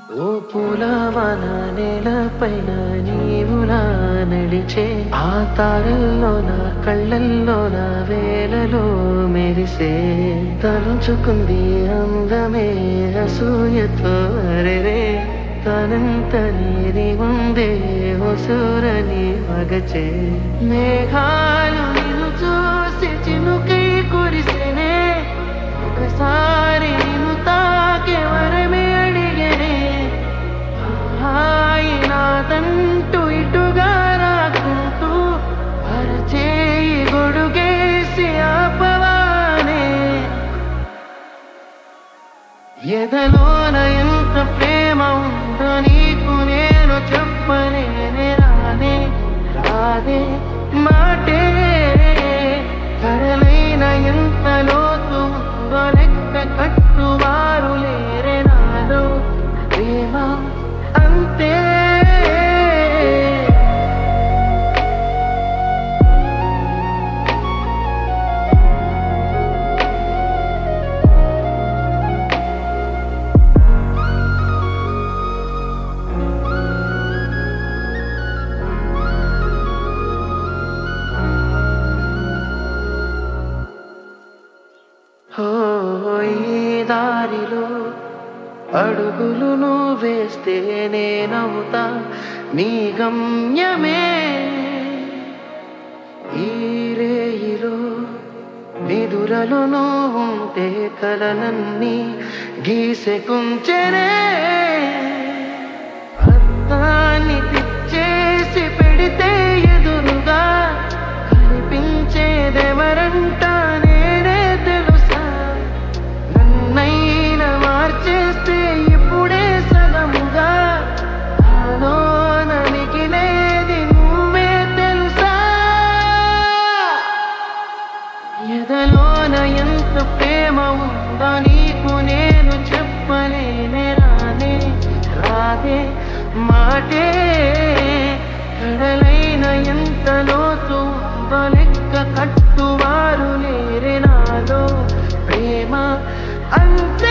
ఓ పూలవన నేలపైన నీవులా నడిచే ఆ తారల్లో నా కళ్ళల్లో నా వేలలో మెరిసే తలుచుకుంది అందమే అసూయతో అరెరే తనంత నీరి ముందే ఒసూరని మగచే మేఘాలు నిన్ను చూసి చినుకై కురిసినే ఒకసారి నిన్ను తాకే వరమే అడిగనే హాయి నాదంటూ ఇటుగా రాకుంటూ అరచేయి గొడుగేసి ఆపవానే ఎదలోన ఎంత ప్రేమ ఉందో నీకు నేను చెప్పలేనే రానే రాదే మాటే కడలైన ఎంత లోతు ఉందో లెక్క కట్టువారు లేరే నాలో ప్రేమ అంతే ఓ ఈ దారిలో అడుగులు నువ్వు వేస్తే నేనవుతా నీ గమ్యమే ఈ రేయిలో నిదురలో నువ్వు ఉంటే కలనన్నీ గీసె కుంచెనే అర్థాన్ని తెచ్చేసి పెడితే ఎదురుగా కనిపించేదెవరంట నేనే తెలుసా నన్నైనా మార్చేస్తే ఇప్పుడే సగముగా నాలోన మిగిలేది నువ్వే తెలుసా ఎదలోన ఎంత ప్రేమ ఉందో నీకు నేను చెప్పలేనే రానే రాదే మాటే కడలైన ఎంత లోతు ఉందో లెక్క కట్టువారు లేరే నాలో ప్రేమ అంతే